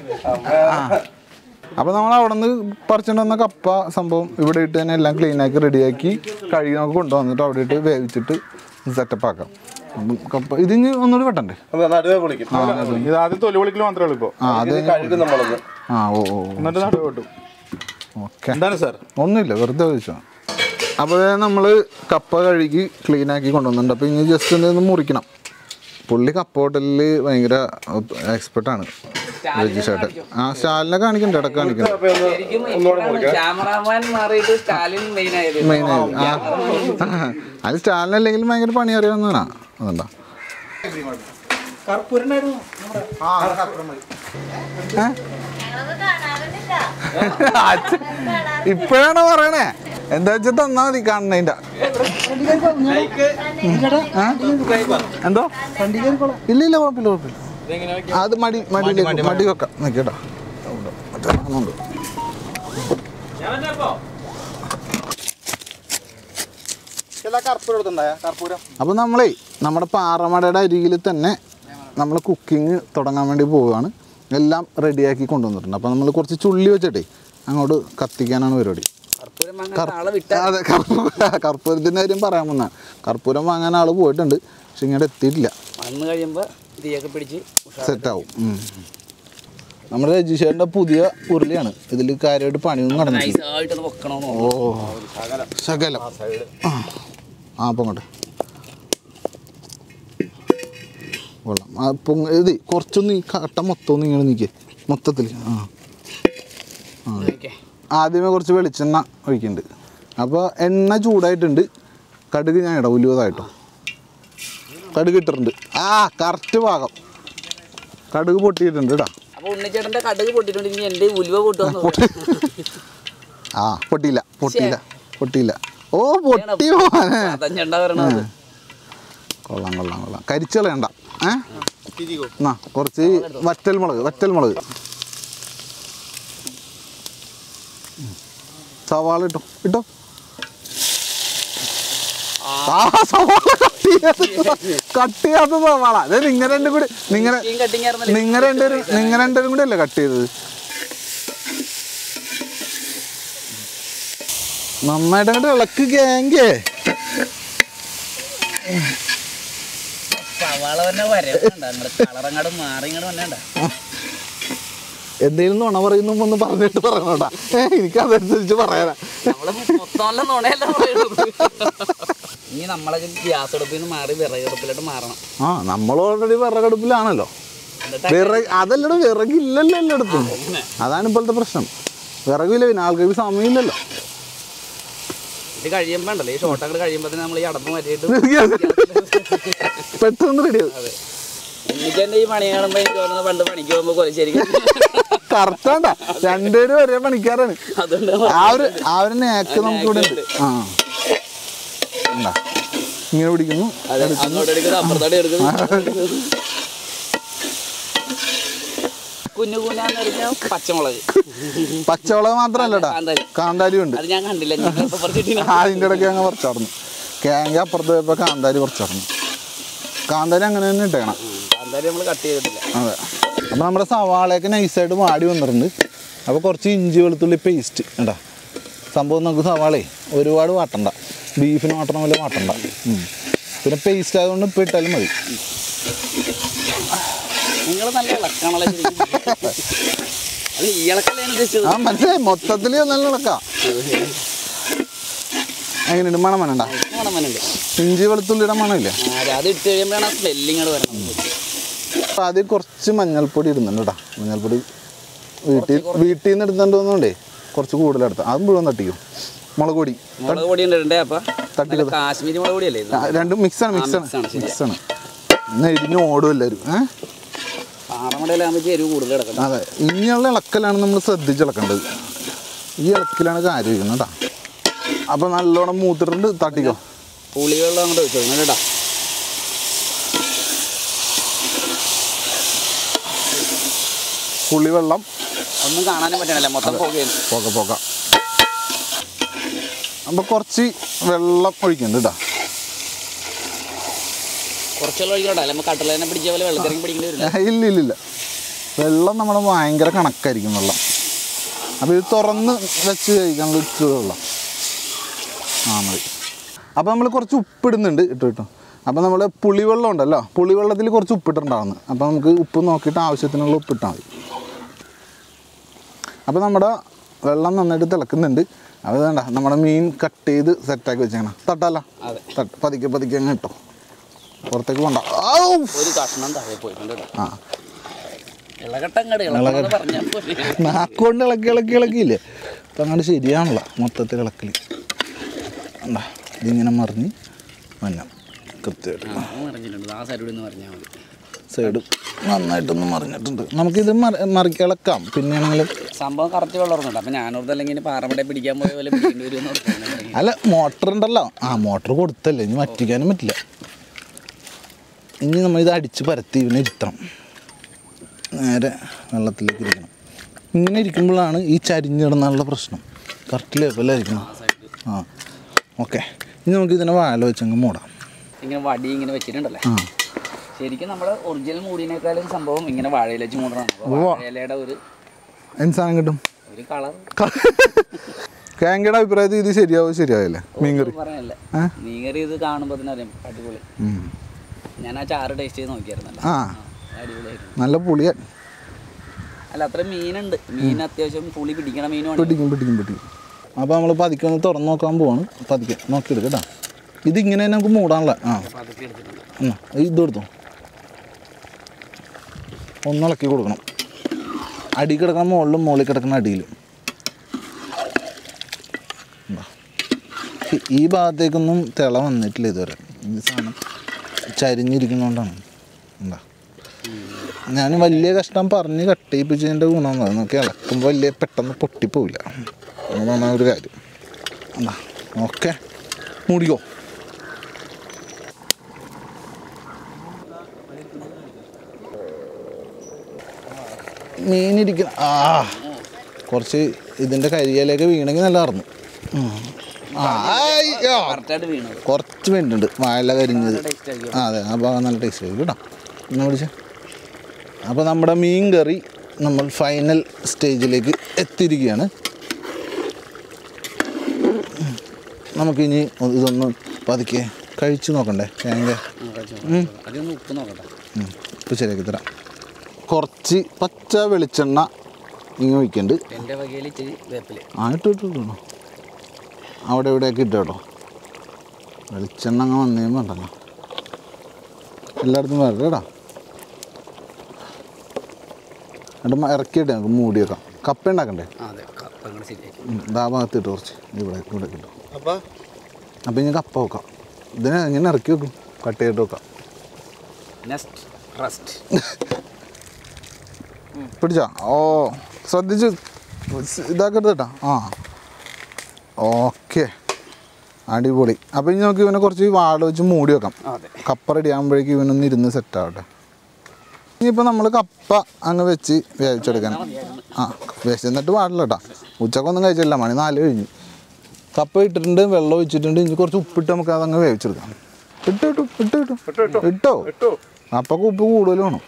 അപ്പോൾ നമ്മൾ അവിടെ നിന്ന് പറിച്ചുകൊണ്ട് വന്ന കപ്പ സംഭവം ഇവിടെ ഇട്ട് തന്നെ എല്ലാം ക്ലീൻ ആക്കി റെഡിയാക്കി കഴുകി നമുക്ക് കൊണ്ടുവന്നിട്ട് അവിടെ ഇട്ട് വേവിച്ചിട്ട് സെറ്റപ്പ് ആക്കാം അപ്പം കപ്പ ഇതിന് ഒന്നുകൂടി വെട്ടണ്ടേ നടുവേ പൊളിക്കും ആ അത് ഇത് ആദ്യം തൊലി പൊളിക്കൽ മാത്രമേ ഉള്ളൂ ഇപ്പൊ ആ അത് ഇത് കഴുകും നമ്മളൊന്ന് ആ ഓ ഓ എന്നിട്ട് നടുവ് വെട്ടും ഓക്കെ എന്താണ് സാർ ഒന്നുമില്ല വെറുതെ ചോദിച്ചോ അപ്പോൾ നമ്മൾ കപ്പ കഴുകി ക്ലീൻ ആക്കി കൊണ്ടുവന്നിട്ടുണ്ട് അപ്പോൾ ഇനി ജസ്റ്റ് ഒന്ന് മുറിക്കണം പുള്ളി കപ്പ ഹോട്ടലിൽ ഭയങ്കര എക്സ്പെർട്ടാണ് രജിഷേട്ടൻ ആ സ്റ്റാലിനെ കാണിക്കണ്ട ഇടക്ക് കാണിക്കണ്ട ശരിക്കും ഇപ്പോഴാണ് ക്യാമറാമാൻ മാറിയിട്ട് സ്റ്റാലിൻ മെയിൻ ആയത് മെയിൻ ആ അത് സ്റ്റാലിന് അല്ലെങ്കിൽ ഭയങ്കര പണി അറിയാവുന്നതാണ് അതുകൊണ്ടാ കർപ്പൂരനായിരുന്നു ഇപ്പോഴാണ് പറയണേ എന്താ വെച്ചാൽ തന്നാ മതി കാണണേന്റെ എന്തോ ഇല്ല ഇല്ല കുഴപ്പമില്ല കുഴപ്പമില്ല അത് മടി മടിയിലേക്ക് മടി വെക്കാം നോക്കിയടാ മറ്റേ സാധനമുണ്ട്. എല്ലാ കർപ്പൂരം എടുത്തുണ്ടായ കർപ്പൂരം അപ്പോൾ നമ്മളേ നമ്മുടെ പാറമടയുടെ അരികിൽ തന്നെ നമ്മൾ കുക്കിംഗ് തുടങ്ങാൻ വേണ്ടി പോവുകയാണ് എല്ലാം റെഡിയാക്കി കൊണ്ടുവന്നിട്ടുണ്ട് അപ്പോൾ നമ്മൾ കുറച്ച് ചുള്ളി വെച്ചിട്ടേ അങ്ങോട്ട് കത്തിക്കാനാണ് പരിപാടി കർപ്പൂരം വാങ്ങാൻ ആളെ വിട്ട അതെ കർപ്പൂര കർപ്പൂരത്തിൻ്റെ കാര്യം പറയാൻ വന്നാണ് കർപ്പൂരം വാങ്ങാൻ ആൾ പോയിട്ടുണ്ട് പക്ഷെ ഇങ്ങോട്ട് എത്തിയിട്ടില്ല വന്നു കഴിയുമ്പോ തീയൊക്കെ പിടിച്ച് സെറ്റാവും നമ്മുടെ രജിഷേറിൻ്റെ പുതിയ ഉരുളിയാണ് ഇതിൽ കാര്യമായിട്ട് പണിയൊന്നും നടന്നിട്ടില്ല നൈസായിട്ടൊന്ന് വെക്കണമെന്നോ ഓ ശകലം ആ ആ അപ്പം അങ്ങോട്ട് കൊള്ളാം ആ പൊങ്ങ ഇത് കുറച്ചൊന്ന് ഈ കട്ട മൊത്തം ഒന്ന് ഇങ്ങനെ നിൽക്കേ മൊത്തത്തിൽ ആ ഓക്കെ ആദ്യമേ കുറച്ച് വെളിച്ചെണ്ണ ഒഴിക്കുന്നുണ്ട് അപ്പോൾ എണ്ണ ചൂടായിട്ടുണ്ട് കടുക് ഞാൻ ഇടാം ഉലുവതായിട്ടോ കടുക് ഇട്ടിട്ടുണ്ട് ആ കറക്റ്റ് ഭാഗം കടുക് പൊട്ടിയിട്ടുണ്ട് ഇടാ അപ്പൊ ഉണ്ണിച്ചേട്ടന്റെ കടുക് പൊട്ടിട്ടുണ്ട് ഇനി എന്റെ ഉലുവ പൊട്ടുവന്നു ആ പൊട്ടിയില്ല പൊട്ടിയില്ല പൊട്ടിയില്ല ഓ പൊട്ടി പോവാനേ അതഞ്ഞണ്ട വരണത് കൊള്ളാം കൊള്ളാം കൊള്ളാം കരിച്ചു കളയണ്ട ഏ എന്നാ കുറച്ച് വറ്റൽ മുളക് വറ്റൽ മുളക് ഉം. സവാള ഇട്ടോ ഇട്ടോ ആ സവാള കട്ട് ചെയ്യാത്ത കട്ട് ചെയ്യാത്ത സവാള അതെ നിങ്ങൾ രണ്ടും കൂടി നിങ്ങനെ കട്ടിങ് ആയിരുന്നല്ലേ നിങ്ങൾ രണ്ടുപേരും നിങ്ങൾ രണ്ടുപേരും കൂടി അല്ലേ കട്ട് ചെയ്തത് നന്നായിട്ട് അങ്ങോട്ട് ഇളക്ക് ഗാങ്കേ സവാള തന്നെ വരണ്ട നിങ്ങളുടെ കളറങ്ങാട് മാറി ഇങ്ങോട്ട് വന്നേണ്ട എന്തെങ്കിലും നുണ പറയുന്നു ഒന്ന് പറഞ്ഞിട്ട് പറയണോട്ടാ എനിക്ക് അതനുസരിച്ച് പറയാനാ നമ്മള് മൊത്തമല്ല നുണയല്ല പറയുന്നത് ഇനി നമ്മളെ ഗ്യാസ് അടുപ്പിൽ നിന്ന് മാറി വിറകടുപ്പിലോട്ട് മാറണം ആ നമ്മൾ ഓൾറെഡി വിറകടുപ്പിലാണല്ലോ എന്നിട്ട് വിറക് അതല്ലടോ വിറകില്ലല്ലോ എല്ലായിടത്തും അതാണ് ഇപ്പോഴത്തെ പ്രശ്നം വിറകില്ല പിന്നെ ആൾക്കാർക്ക് സമയമില്ലല്ലോ ഇത് കഴിയുമ്പോ ഉണ്ടല്ലോ ഈ ഷോട്ട് അങ്ങോട്ട് കഴിയുമ്പോ തന്നെ നമ്മൾ ഈ അടപ്പ് മാറ്റിയിട്ട് പെട്ടെന്ന് റെഡിയാവും അതെ എനിക്ക് എന്റെ ഈ പണി കാണുമ്പോ എനിക്ക് തോന്നുന്നത് പണ്ട് പണിക്ക് പോകുമ്പോ കൊലശ്ശേരിക്കും കറക്റ്റാണ്ടാ രണ്ടുപേരും ഒരേ പണിക്കാരാണ് അതുകൊണ്ട് ആ ഒരു ആ ഒരു നേക്ക് നമുക്ക് ഇവിടെ ഉണ്ട് ആ ഉണ്ടാ ഇങ്ങനെ പിടിക്കുന്നു അതെ അങ്ങോട്ട് എടുക്കുന്നത് അപ്പുറത്തോട്ട് എടുക്കുന്നു കുഞ്ഞു കുഞ്ഞാന്ന് പറഞ്ഞാൽ പച്ചമുളക് പച്ചവള മാത്രല്ലടാ കാന്താരി. കാന്താരി ഉണ്ട് അത് ഞാൻ കണ്ടില്ല ഞാൻ ഇപ്പൊ പറിച്ചിട്ടില്ല അതിൻ്റെ ഇടയ്ക്ക് അങ്ങ് പറിച്ചാർന്നു കേങ്ക അപ്പുറത്ത് പോയപ്പോൾ കാന്താരി പറിച്ചാർന്നു കാന്താരി അങ്ങനെ തന്നെ ഇട്ടേക്കണം കാന്താരി നമ്മൾ കട്ട് ചെയ്തിട്ടില്ല അതെ അപ്പോൾ നമ്മുടെ സവാളയൊക്കെ നൈസായിട്ട് വാടി വന്നിട്ടുണ്ട് അപ്പോൾ കുറച്ച് ഇഞ്ചി വെളുത്തുള്ളി പേസ്റ്റ് ഉണ്ടാ സംഭവം നമുക്ക് സവാളേ ഒരുപാട് വാട്ടണ്ട ബീഫിന് വാട്ടണ പോലെ വാട്ടണ്ട ഉം. പിന്നെ പേസ്റ്റ് ആയതുകൊണ്ട് ഇപ്പോൾ ഇട്ടാലും മതി നിങ്ങൾ നല്ല ഇളക്കാണല്ലോ ശരിക്കും അത് ഈ ഇളക്കല്ലേ ഞാൻ ഉദ്ദേശിച്ചത് ആ മനസ്സിലായി മൊത്തത്തിൽ നല്ല ഇളക്കാം എങ്ങനെയുണ്ട് മണം വേണണ്ട മണമനുണ്ട് ഇഞ്ചി വെളുത്തുള്ളിയുടെ മണമില്ലേ അതെ അത് ഇട്ട് കഴിയുമ്പോഴാണ് സ്മെല്ലിങ് അങ്ങോട്ട് വരണം അപ്പോൾ ആദ്യം കുറച്ച് മഞ്ഞൾപ്പൊടി ഇടുന്നുണ്ട് കേട്ടോ മഞ്ഞൾപ്പൊടി വീട്ടിൽ വീട്ടിൽ നിന്ന് എടുത്തോണ്ടേ കുറച്ച് കൂടുതലെടുത്ത അത് മുഴുവൻ തട്ടിക്കും മുളക് പൊടി മുളക് പൊടി ഉണ്ടേ അപ്പൊ തട്ടിക്കത്. നല്ല കാശ്മീരി മുളക് പൊടിയല്ലേ ഇത് ആ, രണ്ടും മിക്സാണ് ആ, മിക്സാണ് mix ആണ്, ശരിയാ. മിക്സാണ് ഇന്ന് ഇടിഞ്ഞ് ഓടും എല്ലാവരും ഏ പാറമടയിലാകുമ്പോൾ എരിവ് കൂടുതൽ കിടക്കണം അതെ ഇനിയുള്ള ഇളക്കലാണ് നമ്മൾ ശ്രദ്ധിച്ച് ഇളക്കേണ്ടത് ഈ ഇളക്കിലാണ് കാര്യം ഇരിക്കുന്നത് കേട്ടോ അപ്പോൾ നല്ലോണം മൂത്തിട്ടുണ്ട് തട്ടിക്കോ പുളിവെള്ളം അങ്ങോട്ട് വെച്ചോ കേട്ടാ പുളിവെള്ളം ഒന്നും കാണാനും പറ്റണില്ല മൊത്തം പോകുകയാണ് പോക പോക അപ്പോൾ കുറച്ച് വെള്ളം ഒഴിക്കുന്നുണ്ട് കേട്ടോ കുറച്ചുള്ള ഒഴിക്കട്ടെ അല്ല നമുക്ക് കട്ടലേനെ പിടിച്ച പോലെ വെള്ളത്തിറങ്ങി പിടിക്കേണ്ടി വരില്ല ഇല്ല ഇല്ല ഇല്ല വെള്ളം നമ്മുടെ ഭയങ്കര കണക്കായിരിക്കും വെള്ളം അപ്പോൾ ഇത് തുറന്ന് വെച്ച് കഴിക്കാനുള്ള ഇച്ചിരി വെള്ളം ആ മതി അപ്പോൾ നമ്മൾ കുറച്ച് ഉപ്പിടുന്നുണ്ട് ഇട്ടു കേട്ടോ അപ്പോൾ നമ്മൾ പുളിവെള്ളം ഉണ്ടല്ലോ പുളിവെള്ളത്തിൽ കുറച്ച് ഉപ്പിട്ടുണ്ടാവുന്നു അപ്പോൾ നമുക്ക് ഉപ്പ് നോക്കിയിട്ട് ആവശ്യത്തിനുള്ള ഉപ്പിട്ടാൽ മതി അപ്പോൾ നമ്മുടെ വെള്ളം നന്നായിട്ട് തിളക്കുന്നുണ്ട് അപ്പോൾ വേണ്ട നമ്മുടെ മീൻ കട്ട് ചെയ്ത് സെറ്റാക്കി വെച്ചേക്കണം തട്ടല്ല അതെ തട്ട് പതുക്കെ പതുക്കെ അങ്ങ് ഇട്ടോ പുറത്തേക്ക് പോണ്ട ഔ! ഒരു കഷ്ണം താഴെ പോയിട്ടുണ്ട് കേട്ടോ ആ ഇളകട്ടങ്ങട് ഇളകട്ടെന്ന് പറഞ്ഞാൽ പോലെ നാക്കുകൊണ്ട് ഇളക്കി ഇളക്കി ഇളക്കിയില്ലേ അപ്പം അങ്ങോട്ട് ശരിയാണല്ലോ മൊത്തത്തിൽ ഇളക്കൽ എന്താ ഇതിങ്ങനെ മറിഞ്ഞ് മഞ്ഞ കൃത്യമായിട്ട് പറഞ്ഞിട്ടുണ്ട് ആ സൈഡിൽ നിന്ന് പറഞ്ഞാൽ മതി സൈഡ് നന്നായിട്ടൊന്ന് മറിഞ്ഞിട്ടുണ്ട് നമുക്കിത് മറി മറിക്കി ഇളക്കാം പിന്നെയാണെങ്കിലും സംഭവം കറക്റ്റ് വെള്ളം ഇറങ്ങുന്നുണ്ട് അപ്പം ഞാനോർത്ത് അല്ലെങ്കിൽ പാറമട പിടിക്കാൻ പോയ പോലെ പിടിക്കേണ്ടി വരുമെന്ന് ഓർത്താണ്. അല്ല മോട്ടർ ഉണ്ടല്ലോ ആ മോട്ടർ കൊടുത്തല്ലേ ഇനി വറ്റിക്കാനും പറ്റില്ല ഇനി നമ്മൾ ഇത് അടിച്ച് പരത്തി ഇവനെ ഇരുത്തണം നേരെ വെള്ളത്തിലേക്ക് ഇരിക്കണം ഇങ്ങനെ ഇരിക്കുമ്പോഴാണ് ഈ ചരിഞ്ഞിടുന്നുള്ള പ്രശ്നം കറക്റ്റ് ലെവലായിരിക്കണം ആ ഓക്കെ ഇനി നമുക്ക് ഇതിനെ വാഴ വെച്ചങ്ങ് മൂടാം ഇങ്ങനെ വടി ഇങ്ങനെ വെച്ചിട്ടുണ്ടല്ലേ ആ ശരിക്കും നമ്മുടെ ഒറിജിനൽ മൂടിനേക്കാളും സംഭവം ഇങ്ങനെ വാഴയില വെച്ച് മൂടണം അപ്പോൾ വാഴയിലയുടെ ഒരു എന്ത് സാധനം കിട്ടും ഒരു കളർ കാങ്കയുടെ അഭിപ്രായത്തിൽ ഇത് ശരിയാവും ശരിയാവില്ലേ മീൻകറി പറയാനല്ല ഏ? നീങ്ങറി ഇത് കാണുമ്പോൾ തന്നെ അറിയാം അടിപൊളി ഉം. ഞാൻ ആ ചാറ് ടേസ്റ്റ് ചെയ്ത് നോക്കിയായിരുന്നല്ലോ ആ അടിപൊളിയായിരുന്നു നല്ല പുളിയാൻ അല്ല അത്ര മീനുണ്ട് മീൻ അത്യാവശ്യം പുളി പിടിക്കണ മീനുമാണ് പിടിക്കും പിടിക്കും പിടിക്കും അപ്പോൾ നമ്മൾ പതുക്കെ ഒന്ന് തുറന്ന് നോക്കാൻ പോവാണ് പതുക്കെ നോക്കിയെടുക്കാം കേട്ടോ ഇതിങ്ങനെ തന്നെ നമുക്ക് മൂടാനുള്ള ആ പതുക്കെ എടുത്തിട്ടുണ്ട് എന്നാ ഇത് എടുത്തോ ഒന്നിളക്കി കൊടുക്കണം അടി കിടക്കണ മുകളിലും മുകളിൽ കിടക്കണ അടിയിലും ഇതാ. ഈ- ഈ ഭാഗത്തേക്കൊന്നും തിള വന്നിട്ടില്ല ഇതുവരെ ഈ സാധനം ചരിഞ്ഞിരിക്കുന്നതുകൊണ്ടാണ് എന്താ ഞാൻ വലിയ കഷ്ടം പറഞ്ഞ് കട്ടയിപ്പിച്ചതിൻ്റെ ഗുണം നമുക്ക് ഇളക്കുമ്പോൾ വലിയ പെട്ടെന്ന് പൊട്ടിപ്പോവില്ല അതാണ് ഒരു കാര്യം എന്താ ഓക്കെ മൂടിക്കോ മീനിരിക്കുന്ന ആ കുറച്ച് ഇതിൻ്റെ കരിയിലേക്ക് വീണെങ്കിൽ നല്ല അറിഞ്ഞു ആ ആയി, ആ. കറക്റ്റായിട്ട് വീണത് കുറച്ച് മിനിറ്റുണ്ട് വാഴ കരിഞ്ഞത് ടേസ്റ്റ് ആയിരിക്കും ആ അതെ ആ ഭാഗം നല്ല ടേസ്റ്റ് ആയിരിക്കും കേട്ടോ എന്നാ പിടിച്ച അപ്പോൾ നമ്മുടെ മീൻ കറി നമ്മൾ ഫൈനൽ സ്റ്റേജിലേക്ക് എത്തിയിരിക്കുകയാണ് നമുക്കിനി ഇതൊന്ന് പതുക്കെ കഴിച്ചു നോക്കണ്ടേ തേങ്ങ അതൊന്ന് ഉപ്പ് നോക്കട്ടെ ഇപ്പോൾ ശരിയാക്കി തരാം കുറച്ച് പച്ച വെളിച്ചെണ്ണ ഇങ്ങനെ ഒഴിക്കുന്നുണ്ട് എൻ്റെ വകയിൽ ഇച്ചിരി വേപ്പില് ആ ഇട്ടു ഇട്ടു ഇട്ടു അവിടെ ഇവിടെയൊക്കെ ഇട്ടു കേട്ടോ വെളിച്ചെണ്ണ അങ്ങ് വന്നു കഴിയുമ്പോൾ ഉണ്ടല്ലോ എല്ലായിടത്തും വരട്ടെ കേട്ടോ എന്നിട്ട് മ- ഇറക്കിയിട്ട് നമുക്ക് മൂടി വെക്കാം കപ്പ ഉണ്ടാക്കണ്ടേ ആ അതെ കപ്പ അങ്ങോട്ട് ശരിയാക്കി ഉം, ദാ ഭാഗത്ത് ഇട്ട് കുറച്ച് ഇവിടെ ഇവിടെ കിട്ടും അപ്പോൾ അപ്പം ഇനി കപ്പ വെക്കാം ഇതിനെ ഇങ്ങനെ ഇറക്കി വെക്കും കട്ട് ചെയ്തിട്ട് വെക്കാം നെക്സ്റ്റ് റെസ്റ്റ് പിടിച്ചാ ഓ ശ്രദ്ധിച്ച് സ് ഇതാക്കരുത് കേട്ടോ ആ ഓക്കെ അടിപൊളി അപ്പം ഇനി നമുക്ക് ഇവനെ കുറച്ച് വാഴ വെച്ച് മൂടി വെക്കാം അതെ കപ്പ റെഡി ആകുമ്പോഴേക്കും ഇവനൊന്ന് ഇരുന്ന് സെറ്റ് ആവട്ടെ ഇനിയിപ്പോൾ നമ്മൾ കപ്പ അങ്ങ് വെച്ച് വേവിച്ചെടുക്കാൻ ആ വിശന്നിട്ട് പാടില്ല കേട്ടോ ഉച്ചക്കൊന്നും കഴിച്ചില്ല മണി നാല് കഴിഞ്ഞു കപ്പ ഇട്ടിട്ടുണ്ട് വെള്ളം ഒഴിച്ചിട്ടുണ്ട് ഇനി കുറച്ച് ഉപ്പിട്ട് നമുക്ക് അതങ്ങ് വേവിച്ചെടുക്കാം ഇട്ടു ഇട്ടു ഇട്ടു ഇട്ടു ഇട്ടോ കപ്പക്ക് ഉപ്പ് കൂടുതൽ വേണം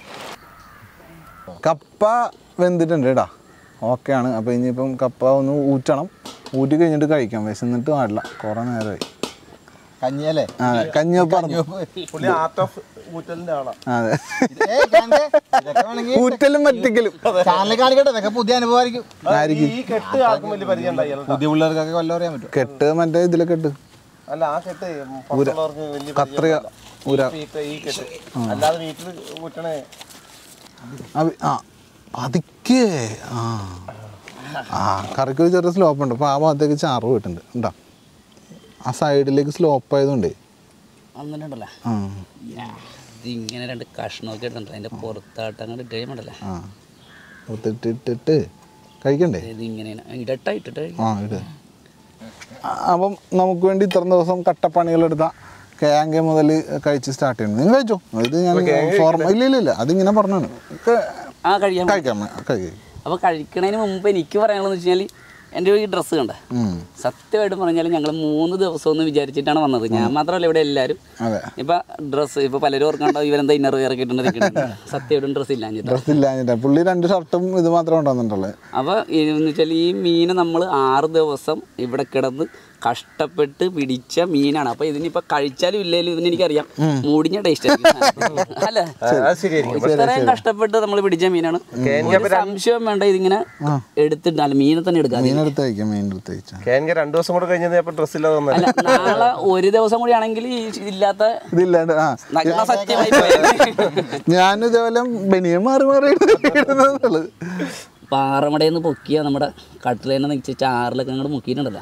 കപ്പ വെന്തിട്ടുണ്ട് കേട്ടാ ഓക്കെ ആണ് അപ്പോൾ ഇനിയിപ്പം കപ്പ ഒന്ന് ഊറ്റണം ഊറ്റി കഴിഞ്ഞിട്ട് കഴിക്കാം വിശന്നിട്ട് പാടില്ല കുറേ നേരമായി കഞ്ഞിയല്ലേ ആ കഞ്ഞിയപ്പം പറഞ്ഞു പുള്ളി ആർട്ട് ഓഫ് ഊറ്റലിന്റെ ആളാ അതെ ഏയ് കാണിക്കേ. ഇതൊക്കെ വേണമെങ്കിൽ ഊറ്റലും പറ്റിക്കലും ചാനലിൽ കാണിക്കട്ടെ ഇതൊക്കെ പുതിയ അനുഭവമായിരിക്കും ആയിരിക്കും ഈ കെട്ട് ആർക്കും വലിയ പരിചയം ഉണ്ടായില്ല പുതിയ പിള്ളേർക്കൊക്കെ കൊല്ലം അറിയാൻ പറ്റും കെട്ട് മറ്റേ ഇതിലൊക്കെ ഇട്ട് അല്ല ആ കെട്ട് പുറത്തുള്ളവർക്ക് വലിയ കത്രിക ഉര ഈ ക- ഈ കെട്ട് അല്ലാതെ വീട്ടിൽ ഊറ്റണേ അവ- ആ അതിക്കേ ആ ആ കറിക്ക് ഒരു ചെറിയ സ്ലോപ്പ് ഉണ്ട് അപ്പോൾ ആ ഭാഗത്തേക്ക് ചാറ് പോയിട്ടുണ്ട് ഉണ്ടോ ആ സൈഡിലേക്ക് സ്ലോപ്പ് ആയതുകൊണ്ടേ അങ്ങനെയുണ്ടല്ലോ ആ ഇത് ഇങ്ങനെ രണ്ട് കഷ്ണമൊക്കെ എടുത്തിട്ടുണ്ട് അതിന്റെ പുറത്തായിട്ട് അങ്ങോട്ട് ഇട്ടേമണ്ടല്ലേ ആ ഒത്തിട്ടിട്ടിട്ട് കഴിക്കണ്ടേ ഇത് ഇങ്ങനെയാണ് ഇടട്ടായിട്ടിട്ട് ആ ഇട് ആ, അപ്പം നമുക്ക് വേണ്ടി ഇത്ര ദിവസം കട്ടപ്പണികളെടുത്ത കേങ്ക മുതൽ കഴിച്ച് സ്റ്റാർട്ട് ചെയ്യണം നിങ്ങൾ കഴിച്ചോ ഇത് ഞാൻ ഫോർമ ഇല്ല ഇല്ല ഇല്ല അതിങ്ങനെ പറഞ്ഞാണ് ക- ആ കഴിയാൻ കഴിക്കാം കഴിക്കാം അപ്പോൾ കഴിക്കണതിന് മുമ്പ് എനിക്ക് പറയാനുള്ളത് വെച്ച് കഴിഞ്ഞാൽ എൻ്റെ ഈ ഡ്രസ്സ് കണ്ട ഉം. സത്യമായിട്ടും പറഞ്ഞാൽ ഞങ്ങൾ മൂന്ന് ദിവസം ഒന്ന് വിചാരിച്ചിട്ടാണ് വന്നത് ഞാൻ മാത്രമല്ല ഇവിടെ എല്ലാവരും അതെ ഇപ്പൊ ഡ്രസ്സ് ഇപ്പൊ പലരും ഓർക്കണ്ടോ ഇവരെന്താ ഇന്നർ ഇറക്കിയിട്ടുണ്ട് സത്യമായിട്ടും ഡ്രസ്സ് ഇല്ലാഞ്ഞിട്ട് ഡ്രസ് ഇല്ലാഞ്ഞിട്ടാ പുള്ളി രണ്ട് ഷർട്ടും ഇത് മാത്രമേ ഉണ്ടാകുന്നുണ്ടല്ലേ അപ്പോൾ എന്ന് വെച്ചാൽ ഈ മീൻ നമ്മൾ ആറ് ദിവസം ഇവിടെ കിടന്ന് കഷ്ടപ്പെട്ട് പിടിച്ച മീനാണ് അപ്പോൾ ഇതിനിപ്പോൾ കഴിച്ചാലും ഇല്ലേലും ഇതിന് എനിക്കറിയാം മൂടിഞ്ഞ ടേസ്റ്റ് അല്ല ഇത്രയും കഷ്ടപ്പെട്ട് നമ്മൾ പിടിച്ച മീനാണ് ഒരു സംശയം വേണ്ട ഇതിങ്ങനെ എടുത്തിട്ട് അല്ല മീനെ തന്നെ എടുക്കാം മീനെടുത്ത് കഴിക്കാം മീനെടുത്ത് കഴിച്ചാൽ കേൻക രണ്ടു ദിവസം കൂടെ കഴിഞ്ഞപ്പോ ഡ്രസ് ഇല്ലാതെ വന്നേ അല്ല നാളെ ഒരു ദിവസം കൂടി ആണെങ്കിൽ ഈ ഇല്ലാത്ത ഇതില്ലാണ്ട് ആ നഗ്ന സത്യമായി പോയത് ഞാൻ ഇതേപോലെ ബനിയൻ മാറി മാറി ഇടുന്നത് പാറമടയിൽ പൊക്കിയ നമ്മുടെ കട്ടിലേനെ നിച്ച് ചാറിലൊക്കെ അങ്ങോട്ട് മുക്കിയിട്ടുണ്ടല്ലോ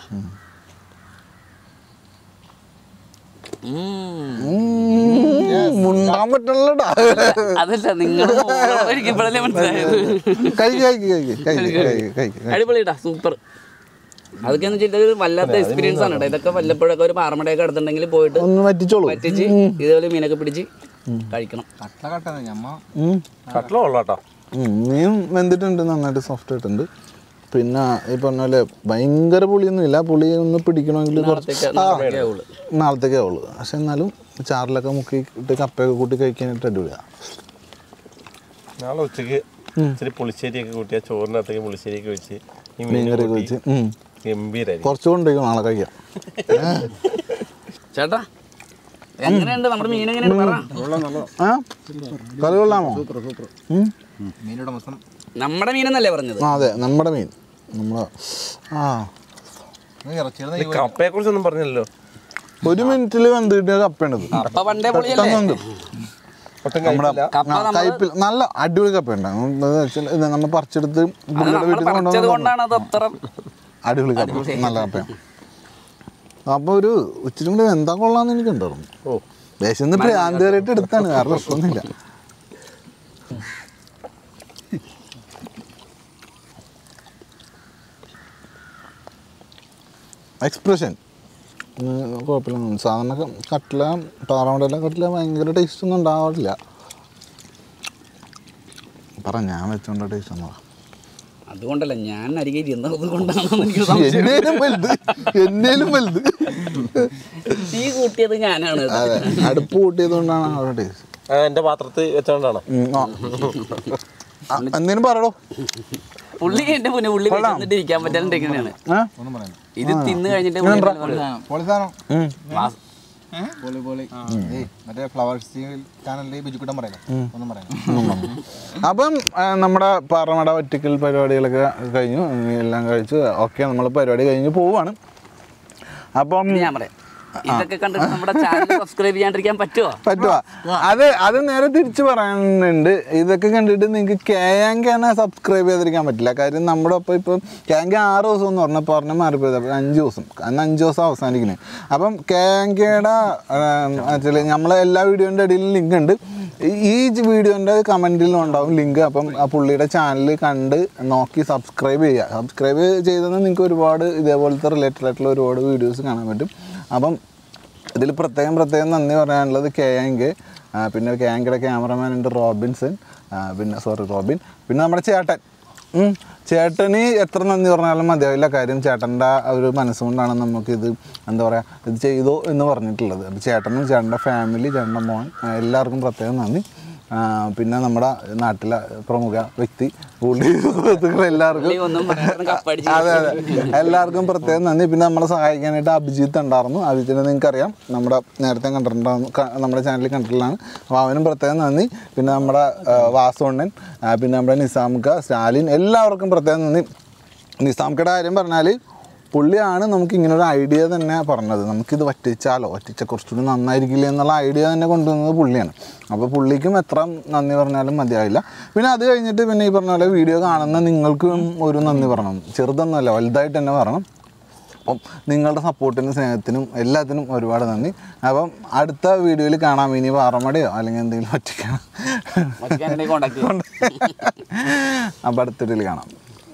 ഉം. മുണ്ടാൻ പറ്റണല്ലോടാ അതല്ല നിങ്ങൾ ഇപ്പോഴല്ലേ മനസ്സിലായത് കഴിക്ക് കഴിക്ക് കഴിക്ക് കഴിക്ക് കഴിക്ക് കഴിക്ക് അടിപൊളിട്ടാ സൂപ്പർ അതൊക്കെ എന്ന് വെച്ചാൽ ഇതൊരു വല്ലാത്ത എക്സ്പീരിയൻസ് ആണ് കേട്ടോ ഇതൊക്കെ വല്ലപ്പോഴൊക്കെ ഒരു പാറമടയൊക്കെ അടുത്തുണ്ടെങ്കിൽ പോയിട്ട് ഒന്ന് പറ്റിച്ചോളൂ പറ്റിച്ച് ഇതേപോലെ മീനൊക്കെ പിടിച്ച് കഴിക്കണം കട്ട കട്ട ഞമ്മ ഉം. കട്ടില കൊള്ളാട്ടോ ഉം, മീൻ വെന്തിട്ടുണ്ട് നന്നായിട്ട് സോഫ്റ്റ് ആയിട്ടുണ്ട് പിന്നെ ഈ പറഞ്ഞ പോലെ ഭയങ്കര പുളിയൊന്നും ഇല്ല പുളി ഒന്ന് പിടിക്കണമെങ്കിൽ കുറച്ച് നാളത്തേക്ക് നാളത്തേക്കേ ഉള്ളൂ നാളത്തേക്കേ ഉള്ളൂ പക്ഷെ എന്നാലും ചാറിലൊക്കെ മുക്കി ഇട്ട് കപ്പയൊക്കെ കൂട്ടി കഴിക്കാനായിട്ട് അടിപൊളിയാണ് നാളെ ഉച്ചക്ക് ഇച്ചിരി പുളിശ്ശേരിയൊക്കെ കൂട്ടിയ ചോറിനകത്തേക്ക് പുളിശ്ശേരിയൊക്കെ വെച്ച് ഈ മീൻ മീൻകറിയൊക്കെ കൂട്ടി വെച്ച് ഉം. ഗംഭീരായിരിക്കും കുറച്ച് കൊണ്ടുപോയി നാളെ കഴിക്കാം ചേട്ടാ എങ്ങനെയുണ്ട് നമ്മുടെ മീൻ എങ്ങനെയുണ്ട് പറ ആ കറി കൊള്ളാമോ ഉം. മീനുടെ മൊത്തം നമ്മുടെ മീനെന്നല്ലേ പറഞ്ഞത് ആ അതെ നമ്മുടെ മീൻ നമ്മുടെ ആ ഇറച്ചിയുടെ കപ്പയെ കുറിച്ചൊന്നും പറഞ്ഞില്ലല്ലോ ഒരു മിനിറ്റിൽ വെന്ത് കിട്ടിയ കപ്പയാണിത് അപ്പൊ പണ്ടേ പൊളിയല്ലേ പെട്ടെന്ന് വെന്ത്. ഒട്ടും നമ്മുടെ കഴിച്ചില്ല കപ്പ ആ, നമ്മള് കയ്പിൽ നല്ല അടിപൊളി കപ്പയുണ്ട് നമ്മൾ പറിച്ചെടുത്ത് അത് പുള്ളിയുടെ നമ്മൾ വീട്ടിൽ നിന്ന് പറിച്ചത് കൊണ്ടുവന്ന കൊണ്ടാണ് അത് അത്ര അടിപൊളി കപ്പ നല്ല കപ്പയാണ് അപ്പോൾ ഒരു ഇച്ചിരി കൂടി എന്താ കൊള്ളാന്ന് എനിക്ക് ഉണ്ടായിരുന്നു ഓ ദേശം ഭ്രാന്ത് കയറിയിട്ട് എടുത്താണ് വേറെ പ്രശ്നമൊന്നുമില്ല എക്സ്പ്രഷൻ കുഴപ്പമില്ല സാധാരണ ക- കട്ടില പാറമടയിലെ കട്ടില ഭയങ്കര ടേസ്റ്റ് ഒന്നും ഉണ്ടാവാറില്ല പറ ഞാൻ വെച്ചോണ്ട ടേസ്റ്റ് ഒന്നും അതുകൊണ്ടല്ല ഞാൻ അരികെ ഇരുന്നത് കൊണ്ടാണെന്ന് എനിക്ക് സംശയം എന്നേലും വലുത് എന്നേലും വലുത് തീ കൂട്ടിയത് ഞാനാണ് കേട്ടോ. അതെ അടുപ്പ് കൂട്ടിയത് കൊണ്ടാണ് അവിടെ ടേസ്റ്റ് ആ, എന്റെ പാത്രത്തിൽ വെച്ചോണ്ടാണ് എന്തേലും പറയടോ പുള്ളി എന്റെ മുന്നേ പുള്ളി വിശന്നിട്ട് ഇരിക്കാൻ പറ്റാണ്ടിരിക്കുന്നതാണ് ഏ? ഒന്നും പറയാനില്ല ഇത് തിന്ന് കഴിഞ്ഞിട്ട് പുള്ളി പറയുന്നത്. പൊളി സാധനം ഉം. പൊളി പൊളി ഏയ് മറ്റേ ഫ്ലവേഴ്സ് ചാനലിൽ ബിജുക്കുട്ടൻ പറയാം ഒന്നും പറയാം അപ്പം ആ, നമ്മുടെ പാറമട ഒറ്റക്കൽ പരിപാടികളൊക്കെ കഴിഞ്ഞു എല്ലാം കഴിച്ച് ഓക്കെ നമ്മൾ പരിപാടി കഴിഞ്ഞ് പോവാണ് അപ്പം ഇനി ഞാൻ പറയാം ഇതൊക്കെ കണ്ടിട്ട് നമ്മുടെ ചാനൽ സബ്സ്ക്രൈബ് ചെയ്യാണ്ടിരിക്കാൻ പറ്റുമോ പറ്റുവാ അത് അത് നേരെ തിരിച്ചു പറയാനുണ്ട് ഇതൊക്കെ കണ്ടിട്ട് നിങ്ങൾക്ക് കേയാങ്കിനെ സബ്സ്ക്രൈബ് ചെയ്തിരിക്കാൻ പറ്റില്ല കാര്യം നമ്മുടെ ഒപ്പം ഇപ്പം കേങ്കി ആറ് ദിവസം എന്ന് പറഞ്ഞാൽ പറഞ്ഞ മാറിപ്പോയത് അപ്പം അഞ്ച് ദിവസം അന്ന് അഞ്ച് ദിവസം അവസാനിക്കുന്നത് അപ്പം കേങ്കയുടെ ആക്ച്വലി നമ്മളെ എല്ലാ വീഡിയോൻ്റെ ഇടയിൽ ലിങ്ക് ഉണ്ട് ഈ വീഡിയോൻ്റെ കമൻറ്റിലും ഉണ്ടാവും ലിങ്ക് അപ്പം ആ പുള്ളിയുടെ ചാനൽ കണ്ട് നോക്കി സബ്സ്ക്രൈബ് ചെയ്യുക സബ്സ്ക്രൈബ് ചെയ്തെന്ന് നിങ്ങൾക്ക് ഒരുപാട് ഇതേപോലത്തെ റിലേറ്റഡ് ആയിട്ടുള്ള ഒരുപാട് വീഡിയോസ് കാണാൻ പറ്റും അപ്പം ഇതിൽ പ്രത്യേകം പ്രത്യേകം നന്ദി പറയാനുള്ളത് കെ എങ്കെ പിന്നെ കെ എങ്കയുടെ ക്യാമറമാൻ ഉണ്ട് റോബിൻസൺ ആ, പിന്നെ സോറി റോബിൻ പിന്നെ നമ്മുടെ ചേട്ടൻ ഉം. ചേട്ടന് എത്ര നന്ദി പറഞ്ഞാലും മതിയാവില്ല കാര്യം ചേട്ടൻ്റെ ആ ഒരു മനസ്സുകൊണ്ടാണ് നമുക്കിത് എന്താ പറയുക ഇത് ചെയ്തോ എന്ന് പറഞ്ഞിട്ടുള്ളത് അപ്പോൾ ചേട്ടനും ചേട്ടൻ്റെ ഫാമിലി ചേട്ടൻ്റെ മോൻ ആ, എല്ലാവർക്കും പ്രത്യേകം നന്ദി ആ, പിന്നെ നമ്മുടെ നാട്ടിലെ പ്രമുഖ വ്യക്തി പുള്ളി സുഹൃത്തുക്കൾ എല്ലാവർക്കും പുള്ളി ഒന്നും പറയാതെ കപ്പടിച്ച് അതെ അതെ എല്ലാവർക്കും പ്രത്യേകം നന്ദി പിന്നെ നമ്മളെ സഹായിക്കാനായിട്ട് അഭിജിത്ത് ഉണ്ടായിരുന്നു അഭിജിത്തിനെ നിങ്ങൾക്കറിയാം നമ്മുടെ നേരത്തെ കണ്ടിട്ടുണ്ടായിരുന്നു ക- നമ്മുടെ ചാനലിൽ കണ്ടിട്ടുള്ളതാണ് അപ്പോൾ അവനും പ്രത്യേകം നന്ദി പിന്നെ നമ്മുടെ ആ, വാസുണ്ണൻ ആ, പിന്നെ നമ്മുടെ നിസാമുക്ക സ്റ്റാലിൻ എല്ലാവർക്കും പ്രത്യേകം നന്ദി നിസാമുക്കയുടെ കാര്യം പറഞ്ഞാൽ പുള്ളിയാണ് നമുക്ക് ഇങ്ങനെ ഒരു ഐഡിയ തന്നെ പറഞ്ഞത് നമുക്കിത് വറ്റിച്ചാലോ വറ്റിച്ച കുറച്ചുകൂടി നന്നായിരിക്കില്ല എന്നുള്ള ഐഡിയ തന്നെ കൊണ്ടുവന്നത് പുള്ളിയാണ് അപ്പോൾ പുള്ളിക്കും എത്ര നന്ദി പറഞ്ഞാലും മതിയാവില്ല പിന്നെ അത് കഴിഞ്ഞിട്ട് പിന്നെ ഈ പറഞ്ഞ പോലെ വീഡിയോ കാണുന്ന നിങ്ങൾക്കും ഒരു നന്ദി പറയണം ചെറുതൊന്നുമല്ല വലുതായിട്ട് തന്നെ പറയണം അപ്പം നിങ്ങളുടെ സപ്പോർട്ടിനും സ്നേഹത്തിനും എല്ലാത്തിനും ഒരുപാട് നന്ദി അപ്പം അടുത്ത വീഡിയോയിൽ കാണാം ഇനി പാറമടയോ അല്ലെങ്കിൽ എന്തെങ്കിലും ഒറ്റയ്ക്കാണ് ഒറ്റയ്ക്കാണെങ്കിൽ contact ചെയ്യാം. അപ്പം അടുത്ത വീഡിയോയിൽ കാണാം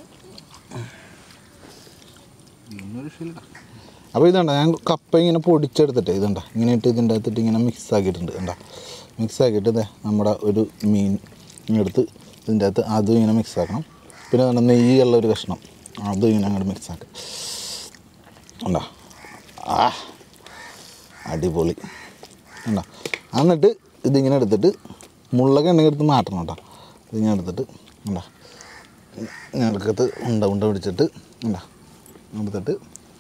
അപ്പോൾ ഇതുണ്ട ഞാൻ കപ്പ ഇങ്ങനെ പൊടിച്ചെടുത്തിട്ട് ഇതുണ്ട ഇങ്ങനെ ഇട്ട് ഇതിൻ്റെ അകത്തിട്ട് ഇങ്ങനെ മിക്സ് ആക്കിയിട്ടുണ്ട് കണ്ട മിക്സ് ആക്കിയിട്ട് ദേ നമ്മുടെ ഒരു മീൻ എടുത്ത് ഇതിൻ്റെ അകത്ത് അതും ഇങ്ങനെ മിക്സ് ആക്കണം പിന്നെ നല്ല നെയ്യുള്ള ഒരു കഷ്ണം അതും ഇങ്ങനെ അങ്ങോട്ട് മിക്സ് ആക്കുക കണ്ട ആ അടിപൊളി കണ്ട എന്നിട്ട് ഇതിങ്ങനെ എടുത്തിട്ട് മുള്ളൊക്കെ ഉണ്ടെങ്കിൽ എടുത്ത് മാറ്റണം കേട്ടോ ഇതിങ്ങനെ എടുത്തിട്ട് കണ്ട ഞാൻ എടുക്കത്ത് ഉണ്ട ഉണ്ട പിടിച്ചിട്ട് കണ്ട എടുത്തിട്ട്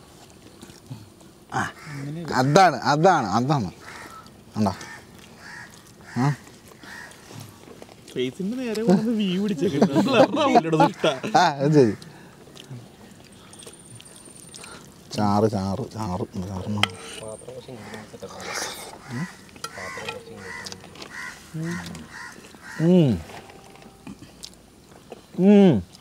ആ അതാണ് അതാണ് അതാണ് കണ്ട ആ ഫേസിന്റെ നേരെ കൊണ്ടുവന്ന് വ്യൂ പിടിച്ചേക്കുന്നത് ആ അത് ശരി ചാറ് ചാറ് ചാറ് ചാറ് ഉം. ഉം.